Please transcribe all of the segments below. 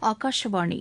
ஆகாஷவாணி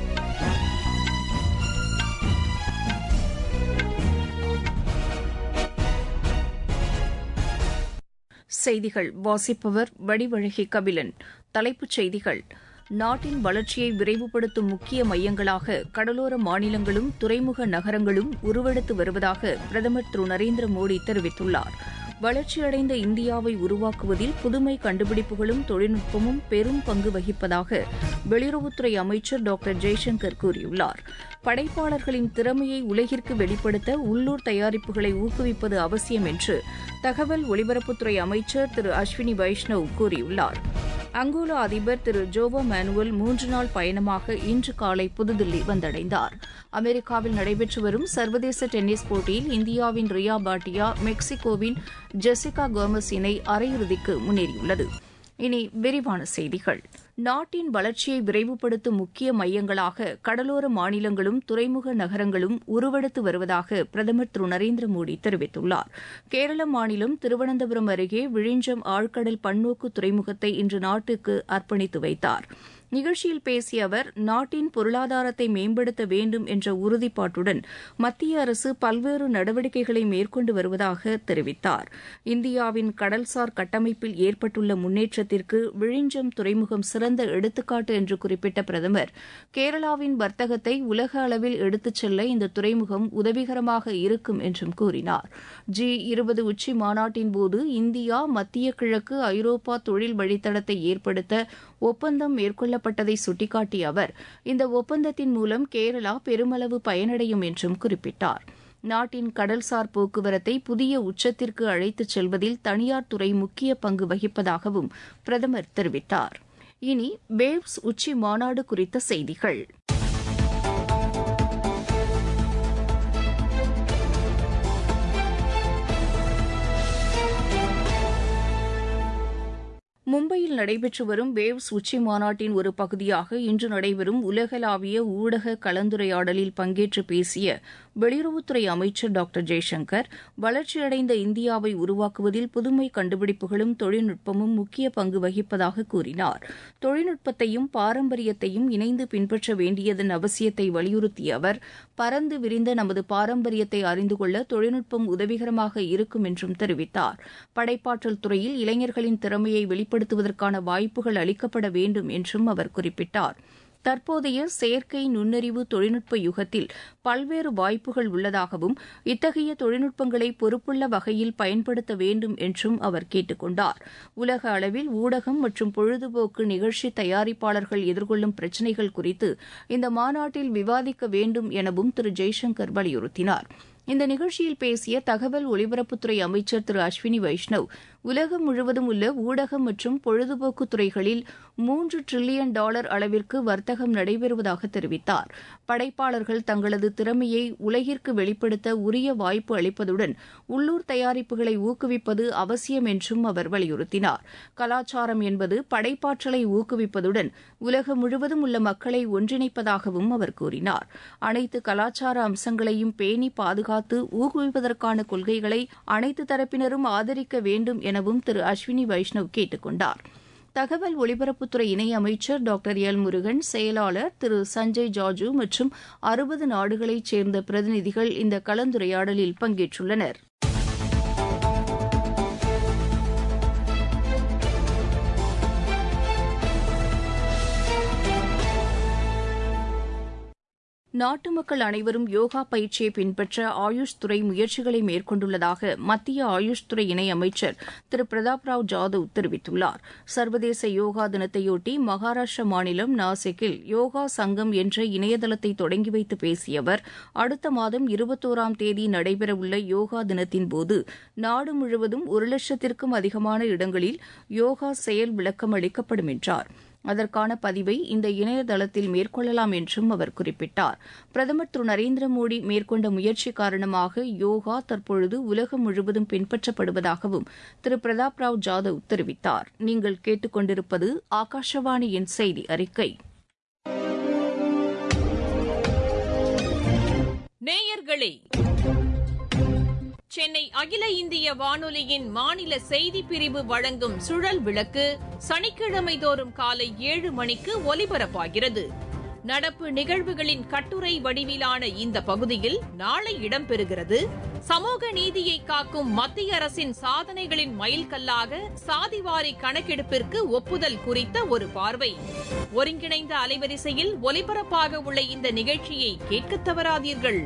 செய்திகள் வாசிப்பவர் வடிவழகி கபிலன் தலைப்புச் செய்திகள் நாட்டின் வளர்ச்சியை விரைவுபடுத்தும் முக்கிய மையங்களாக கடலோர மாநிலங்களும் துறைமுக நகரங்களும் உருவெடுத்து வருவதாக பிரதமர் திரு நரேந்திர மோடி தெரிவித்துள்ளார் வளர்ச்சியடைந்த இந்தியாவை உருவாக்குவதில் புதுமை கண்டுபிடிப்புகளும் தொழில்நுட்பமும் பெரும் பங்கு வகிப்பதாக வெளியுறவுத்துறை அமைச்சர் டாக்டர் ஜெய்சங்கர் கூறியுள்ளார் படைப்பாளர்களின் திறமையை உலகிற்கு வெளிப்படுத்த உள்ளூர் தயாரிப்புகளை ஊக்குவிப்பது அவசியம் என்று தகவல் ஒலிபரப்புத்துறை அமைச்சர் திரு அஸ்வினி வைஷ்ணவ் கூறியுள்ளார் அங்கோலா அதிபர் திரு ஜோவோ மேனுவல் மூன்று நாள் பயணமாக இன்று காலை புதுதில்லி வந்தடைந்தார் அமெரிக்காவில் நடைபெற்று வரும் சர்வதேச டென்னிஸ் போட்டியில் இந்தியாவின் ரியா பாட்டியா மெக்சிகோவின் ஜெசிகா கோமஸ் இணை அரையிறுதிக்கு முன்னேறியுள்ளது இனி விரிவான செய்திகள் நாட்டின் வளர்ச்சியை விரைவுபடுத்தும் முக்கிய மையங்களாக கடலோர மாநிலங்களும் துறைமுக நகரங்களும் உருவெடுத்து வருவதாக பிரதமர் திரு நரேந்திர மோடி தெரிவித்துள்ளார் கேரள மாநிலம் திருவனந்தபுரம் அருகே விழிஞ்சம் ஆழ்கடல் பன்னோக்கு துறைமுகத்தை இன்று நாட்டுக்கு அர்ப்பணித்து வைத்தார் நிகழ்ச்சியில் பேசிய அவர் நாட்டின் பொருளாதாரத்தை மேம்படுத்த வேண்டும் என்ற உறுதிப்பாட்டுடன் மத்திய அரசு பல்வேறு நடவடிக்கைகளை மேற்கொண்டு வருவதாக தெரிவித்தார் இந்தியாவின் கடல்சார் கட்டமைப்பில் ஏற்பட்டுள்ள முன்னேற்றத்திற்கு விழிஞ்சம் துறைமுகம் சிறந்த எடுத்துக்காட்டு என்று குறிப்பிட்ட பிரதமர் கேரளாவின் வர்த்தகத்தை உலக அளவில் எடுத்துச் செல்ல இந்த துறைமுகம் உதவிகரமாக இருக்கும் என்றும் கூறினார் ஜி இருபது உச்சி மாநாட்டின் போது இந்தியா மத்திய கிழக்கு ஐரோப்பா தொழில் வழித்தடத்தை ஏற்படுத்த ஒப்பந்தம் மேற்கொள்ளப்பட்டதை சுட்டிக்காட்டிய அவர் இந்த ஒப்பந்தத்தின் மூலம் கேரளா பெருமளவு பயனடையும் என்றும் குறிப்பிட்டார் நாட்டின் கடல்சார் போக்குவரத்தை புதிய உச்சத்திற்கு அழைத்துச் செல்வதில் தனியார் துறை முக்கிய பங்கு வகிப்பதாகவும் பிரதமர் தெரிவித்தார் இனி பேவ்ஸ் உச்சி மாநாடு குறித்த செய்திகள் மும்பையில் நடைபெற்று வரும் வேவ்ஸ் உச்சி மாநாட்டின் ஒரு பகுதியாக இன்று நடைபெறும் உலகளாவிய ஊடக கலந்துரையாடலில் பங்கேற்று பேசிய வெளியுறவுத்துறை அமைச்சர் டாக்டர் ஜெய்சங்கர் வளர்ச்சியடைந்த இந்தியாவை உருவாக்குவதில் புதுமை கண்டுபிடிப்புகளும் தொழில்நுட்பமும் முக்கிய பங்கு வகிப்பதாக கூறினார் தொழில்நுட்பத்தையும் பாரம்பரியத்தையும் இணைந்து பின்பற்ற வேண்டியதன் அவசியத்தை வலியுறுத்திய அவர் பரந்து விரிந்த நமது பாரம்பரியத்தை அறிந்து கொள்ள தொழில்நுட்பம் உதவிகரமாக இருக்கும் என்றும் தெரிவித்தார் படைப்பாற்றல் துறையில் இளைஞர்களின் திறமையை வெளிப்படுத்துவதற்கான வாய்ப்புகள் அளிக்கப்பட வேண்டும் என்றும் அவர் குறிப்பிட்டார் தற்போதைய செயற்கை நுண்ணறிவு தொழில்நுட்ப யுகத்தில் பல்வேறு வாய்ப்புகள் உள்ளதாகவும் இத்தகைய தொழில்நுட்பங்களை பொறுப்புள்ள வகையில் பயன்படுத்த வேண்டும் என்றும் அவர் கேட்டுக் கொண்டார் உலக அளவில் ஊடகம் மற்றும் பொழுதுபோக்கு நிகழ்ச்சி தயாரிப்பாளர்கள் எதிர்கொள்ளும் பிரச்சினைகள் குறித்து இந்த மாநாட்டில் விவாதிக்க வேண்டும் எனவும் திரு ஜெய்சங்கர் வலியுறுத்தினார் இந்த நிகழ்ச்சியில் பேசிய தகவல் ஒலிபரப்புத்துறை அமைச்சர் திரு அஸ்வினி வைஷ்ணவ் உலகம் முழுவதும் உள்ள ஊடகம் மற்றும் பொழுதுபோக்கு துறைகளில் மூன்று டிரில்லியன் டாலர் அளவிற்கு வர்த்தகம் நடைபெறுவதாக தெரிவித்தார் படைப்பாளர்கள் தங்களது திறமையை உலகிற்கு வெளிப்படுத்த உரிய வாய்ப்பு அளிப்பதுடன் உள்ளூர் தயாரிப்புகளை ஊக்குவிப்பது அவசியம் என்றும் அவர் வலியுறுத்தினார் கலாச்சாரம் என்பது படைப்பாற்றலை ஊக்குவிப்பதுடன் உலகம் முழுவதும் உள்ள மக்களை ஒன்றிணைப்பதாகவும் அவர் கூறினார் அனைத்து கலாச்சார அம்சங்களையும் பேணி பாதுகாத்து ஊக்குவிப்பதற்கான கொள்கைகளை அனைத்து தரப்பினரும் ஆதரிக்க வேண்டும் எனவும் திரு அஸ்வினி வைஷ்ணவ் கேட்டுக் கொண்டார் தகவல் ஒலிபரப்புத்துறை இணையமைச்சர் டாக்டர் எல் முருகன் செயலாளர் திரு சஞ்சய் ஜாஜு மற்றும் அறுபது நாடுகளைச் சேர்ந்த பிரதிநிதிகள் இந்த கலந்துரையாடலில் பங்கேற்றுள்ளனர் நாட்டு மக்கள் அனைவரும் யோகா பயிற்சியை பின்பற்ற ஆயுஷ் துறை முயற்சிகளை மேற்கொண்டுள்ளதாக மத்திய ஆயுஷ் துறை இணையமைச்சர் திரு பிரதாப் ராவ் ஜாதவ் தெரிவித்துள்ளார் சர்வதேச யோகா தினத்தையொட்டி மகாராஷ்டிர மாநிலம் நாசிக்கில் யோகா சங்கம் என்ற இணையதளத்தை தொடங்கி வைத்து பேசிய அவர் அடுத்த மாதம் இருபத்தோராம் தேதி நடைபெறவுள்ள யோகா தினத்தின்போது நாடு முழுவதும் ஒரு லட்சத்திற்கும் அதிகமான இடங்களில் யோகா செயல் விளக்கம் அளிக்கப்படும் என்றார் அதற்கான பதிவை இந்த இணையதளத்தில் மேற்கொள்ளலாம் என்றும் அவர் குறிப்பிட்டார் பிரதமர் திரு நரேந்திர மோடி மேற்கொண்ட முயற்சி காரணமாக யோகா தற்பொழுது உலகம் முழுவதும் பின்பற்றப்படுவதாகவும் திரு பிரதாப் ராவ் ஜாதவ் தெரிவித்தார் நீங்கள் கேட்டுக்கொண்டிருப்பது ஆகாஷவாணியின் செய்தி அறிக்கை நேயர்களே சென்னை அகில இந்திய வானொலியின் மாநில செய்தி பிரிவு வழங்கும் சுழல் விளக்கு சனிக்கிழமை தோறும் காலை ஏழு மணிக்கு ஒலிபரப்பாகிறது நடப்பு நிகழ்வுகளின் கட்டுரை வடிவிலான இந்த பகுதியில் நாளை இடம்பெறுகிறது சமூக நீதியை காக்கும் மத்திய அரசின் சாதனைகளின் மைல்கல்லாக சாதிவாரி கணக்கெடுப்பிற்கு ஒப்புதல் குறித்த ஒரு பார்வை ஒருங்கிணைந்த அலைவரிசையில் ஒலிபரப்பாக உள்ள இந்த நிகழ்ச்சியை கேட்க தவறாதீர்கள்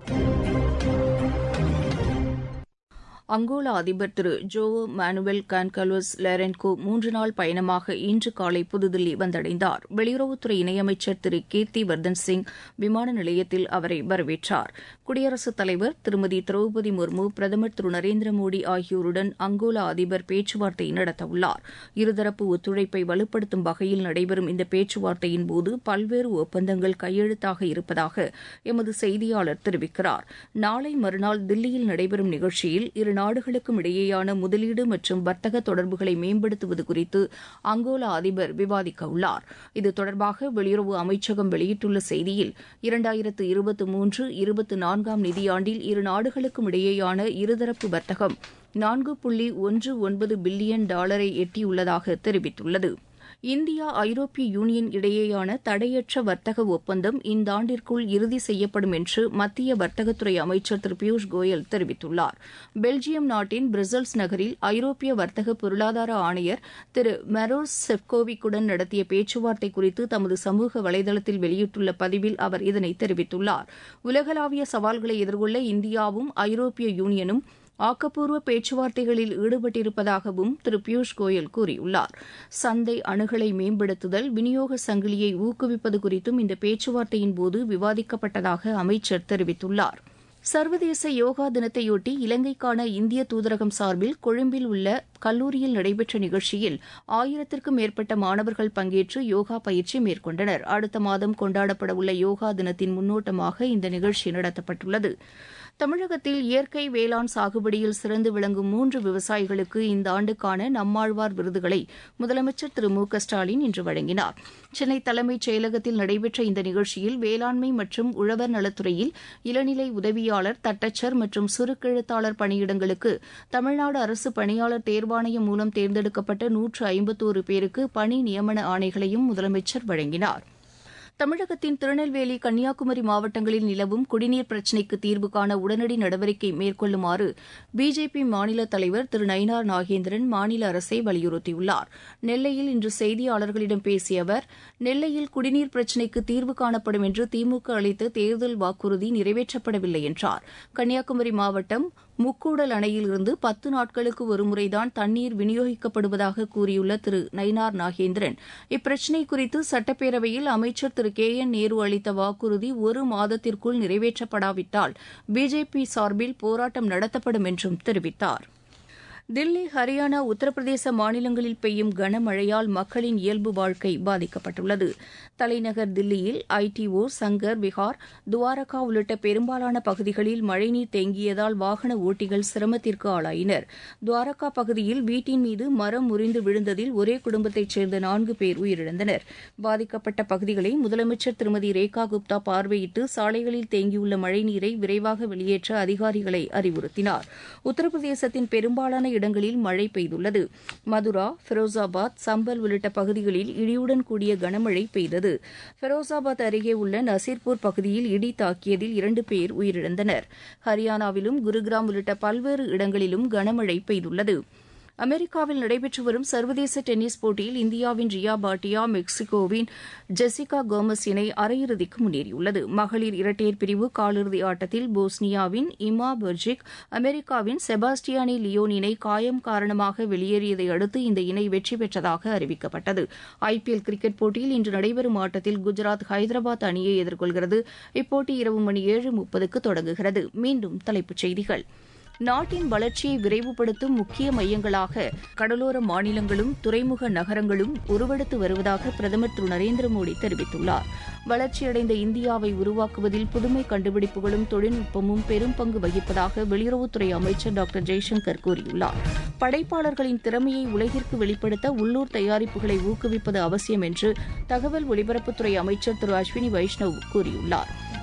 அங்கோலா அதிபர் திரு ஜோவோ மானுவல் கான்கல்வஸ் லெரன்கோ மூன்று நாள் பயணமாக இன்று காலை புதுதில்லி வந்தடைந்தார் வெளியுறவுத்துறை இணையமைச்சர் திரு கீர்த்தி வர்தன் சிங் விமான நிலையத்தில் அவரை வரவேற்றார் குடியரசுத் தலைவர் திருமதி திரௌபதி முர்மு பிரதமர் திரு நரேந்திர மோடி ஆகியோருடன் அங்கோலா அதிபர் பேச்சுவார்த்தை நடத்தவுள்ளார் இருதரப்பு ஒத்துழைப்பை வலுப்படுத்தும் வகையில் நடைபெறும் இந்த பேச்சுவார்த்தையின் போது பல்வேறு ஒப்பந்தங்கள் கையெழுத்தாக இருப்பதாக எமது செய்தியாளர் தெரிவிக்கிறார் நாளை மறுநாள் தில்லியில் நடைபெறும் நிகழ்ச்சியில் இரு நாடுகளுக்கும் இடையேயான முதலீடு மற்றும் வர்த்தக தொடர்புகளை மேம்படுத்துவது குறித்து அங்கோலா அதிபர் விவாதிக்க உள்ளார் இது தொடர்பாக வெளியுறவு அமைச்சகம் வெளியிட்டுள்ள செய்தியில் இரண்டாயிரத்து இருபத்தி மூன்று இருபத்தி நான்காம் நிதியாண்டில் இரு நாடுகளுக்கும் இடையேயான இருதரப்பு வர்த்தகம் நான்கு புள்ளி ஒன்று ஒன்பது பில்லியன் டாலரை எட்டியுள்ளதாக தெரிவித்துள்ளது இந்தியா ஐரோப்பிய யூனியன் இடையேயான தடையற்ற வர்த்தக ஒப்பந்தம் இந்த ஆண்டிற்குள் இறுதி செய்யப்படும் என்று மத்திய வர்த்தகத்துறை அமைச்சர் திரு பியூஷ் கோயல் தெரிவித்துள்ளார் பெல்ஜியம் நாட்டின் பிரசல்ஸ் நகரில் ஐரோப்பிய வர்த்தக பொருளாதார ஆணையர் திரு மெரோஸ் செப்கோவிக்குடன் நடத்திய பேச்சுவார்த்தை குறித்து தமது சமூக வலைதளத்தில் வெளியிட்டுள்ள பதிவில் அவர் இதனை தெரிவித்துள்ளார் உலகளாவிய சவால்களை எதிர்கொள்ள இந்தியாவும் ஐரோப்பிய யூனியனும் ஆக்கப்பூர்வ பேச்சுவார்த்தைகளில் ஈடுபட்டிருப்பதாகவும் திரு பியூஷ் கோயல் கூறியுள்ளார் சந்தை அணுகலை மேம்படுத்துதல் விநியோக சங்கிலியை ஊக்குவிப்பது குறித்தும் இந்த பேச்சுவார்த்தையின் போது விவாதிக்கப்பட்டதாக அமைச்சர் தெரிவித்துள்ளார் சர்வதேச யோகா தினத்தையொட்டி இலங்கைக்கான இந்திய தூதரகம் சார்பில் கொழும்பில் உள்ள கல்லூரியில் நடைபெற்ற நிகழ்ச்சியில் ஆயிரத்திற்கும் மேற்பட்ட மாணவர்கள் பங்கேற்று யோகா பயிற்சி மேற்கொண்டனர் அடுத்த மாதம் கொண்டாடப்படவுள்ள யோகா தினத்தின் முன்னோட்டமாக இந்த நிகழ்ச்சி நடத்தப்பட்டுள்ளது தமிழகத்தில் இயற்கை வேளாண் சாகுபடியில் சிறந்து விளங்கும் மூன்று விவசாயிகளுக்கு இந்த ஆண்டுக்கான நம்மாழ்வார் விருதுகளை முதலமைச்சர் திரு மு க ஸ்டாலின் இன்று வழங்கினார் சென்னை தலைமைச் செயலகத்தில் நடைபெற்ற இந்த நிகழ்ச்சியில் வேளாண்மை மற்றும் உழவர் நலத்துறையில் இளநிலை உதவியாளர் தட்டச்சர் மற்றும் சுருக்கெழுத்தாளர் பணியிடங்களுக்கு தமிழ்நாடு அரசு பணியாளர் தேர்வாணையம் மூலம் தேர்ந்தெடுக்கப்பட்ட நூற்று ஐம்பத்தோரு பேருக்கு பணி நியமன ஆணைகளையும் முதலமைச்சர் வழங்கினார் தமிழகத்தின் திருநெல்வேலி கன்னியாகுமரி மாவட்டங்களில் நிலவும் குடிநீர் பிரச்சினைக்கு தீர்வு காண உடனடி நடவடிக்கை மேற்கொள்ளுமாறு பிஜேபி மாநில தலைவர் திரு நயினார் நாகேந்திரன் மாநில அரசை வலியுறுத்தியுள்ளார் நெல்லையில் இன்று செய்தியாளர்களிடம் பேசிய அவர் நெல்லையில் குடிநீர் பிரச்சினைக்கு தீர்வு காணப்படும் என்று திமுக அளித்த தேர்தல் வாக்குறுதி நிறைவேற்றப்படவில்லை என்றார் கன்னியாகுமரி மாவட்டம் முக்கூடல் அணையிலிருந்து பத்து நாட்களுக்கு ஒருமுறைதான் தண்ணீர் விநியோகிக்கப்படுவதாக கூறியுள்ள திரு நயினார் நாகேந்திரன் இப்பிரச்சினை குறித்து சட்டப்பேரவையில் அமைச்சர் திரு கே என் நேரு அளித்த வாக்குறுதி ஒரு மாதத்திற்குள் நிறைவேற்றப்படாவிட்டால் பிஜேபி சார்பில் போராட்டம் நடத்தப்படும் என்றும் தெரிவித்தார் தில்லி ஹரியானா உத்தரப்பிரதேச மாநிலங்களில் பெய்யும் கனமழையால் மக்களின் இயல்பு வாழ்க்கை பாதிக்கப்பட்டுள்ளது தலைநகர் தில்லியில் ஐடிஓ சங்கர் விஹார் துவாரகா உள்ளிட்ட பெரும்பாலான பகுதிகளில் மழைநீர் தேங்கியதால் வாகன ஓட்டிகள் சிரமத்திற்கு ஆளாயினர் துவாரகா பகுதியில் வீட்டின் மீது மரம் முறிந்து விழுந்ததில் ஒரே குடும்பத்தைச் சேர்ந்த நான்கு பேர் உயிரிழந்தனர் பாதிக்கப்பட்ட பகுதிகளை முதலமைச்சர் திருமதி ரேகா குப்தா பார்வையிட்டு சாலைகளில் தேங்கியுள்ள மழைநீரை விரைவாக வெளியேற்ற அதிகாரிகளை அறிவுறுத்தினார் உத்தரப்பிரதேசத்தின் பெரும்பாலான இடங்களில் மழை பெய்துள்ளது மதுரா ஃபெரோசாபாத் சம்பல் உள்ளிட்ட பகுதிகளில் இடியுடன் கூடிய கனமழை பெய்தது ஃபெரோசாபாத் அருகே உள்ள நசீர்பூர் பகுதியில் இடி தாக்கியதில் இரண்டு பேர் உயிரிழந்தனர் ஹரியானாவிலும் குருகிராம் உள்ளிட்ட பல்வேறு இடங்களிலும் கனமழை பெய்துள்ளது அமெரிக்காவில் நடைபெற்று வரும் சர்வதேச டென்னிஸ் போட்டியில் இந்தியாவின் ரியா பாட்டியா மெக்சிகோவின் ஜெசிகா கோமஸ் இணை அரையிறுதிக்கு முன்னேறியுள்ளது மகளிர் இரட்டையர் பிரிவு காலிறுதி ஆட்டத்தில் போஸ்னியாவின் இமா பெர்ஜிக் அமெரிக்காவின் செபாஸ்டியானி லியோன் இணை காயம் காரணமாக வெளியேறியதை அடுத்து இந்த இணை வெற்றி பெற்றதாக அறிவிக்கப்பட்டது ஐபிஎல் கிரிக்கெட் போட்டியில் இன்று நடைபெறும் ஆட்டத்தில் குஜராத் ஹைதராபாத் அணியை எதிர்கொள்கிறது இப்போட்டி இரவு மணி ஏழு முப்பதுக்கு தொடங்குகிறது மீண்டும் தலைப்புச் செய்திகள் நாட்டின் வளர்ச்சியை விரைவுபடுத்தும் முக்கிய மையங்களாக கடலோர மாநிலங்களும் துறைமுக நகரங்களும் உருவெடுத்து வருவதாக பிரதமர் திரு நரேந்திர மோடி தெரிவித்துள்ளார் வளர்ச்சியடைந்த இந்தியாவை உருவாக்குவதில் புதுமை கண்டுபிடிப்புகளும் தொழில்நுட்பமும் பெரும் பங்கு வகிப்பதாக வெளியுறவுத்துறை அமைச்சர் டாக்டர் ஜெய்சங்கர் கூறியுள்ளார் படைப்பாளர்களின் திறமையை உலகிற்கு வெளிப்படுத்த உள்ளூர் தயாரிப்புகளை ஊக்குவிப்பது அவசியம் என்று தகவல் ஒலிபரப்புத்துறை அமைச்சர் திரு அஸ்வினி வைஷ்ணவ் கூறியுள்ளார்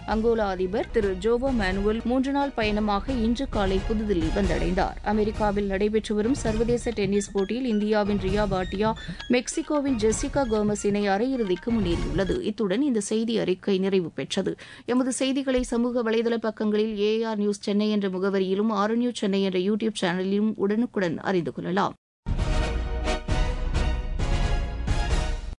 அங்கோலா அதிபர் திரு ஜோவோ மேனுவல் மூன்று நாள் பயணமாக இன்று காலை புதுதில்லி வந்தடைந்தார் அமெரிக்காவில் நடைபெற்று வரும் சர்வதேச டென்னிஸ் போட்டியில் இந்தியாவின் ரியா பாட்டியா மெக்சிகோவின் ஜெசிகா கோமஸ் இணை அரையிறுதிக்கு முன்னேறியுள்ளது இத்துடன் இந்த செய்தி அறிக்கை நிறைவு பெற்றது எமது செய்திகளை சமூக வலைதள பக்கங்களில் ஏஆர் நியூஸ் சென்னை என்ற முகவரியிலும் ஆர் நியூஸ் சென்னை என்ற யூடியூப் சேனலிலும் உடனுக்குடன் அறிந்து கொள்ளலாம்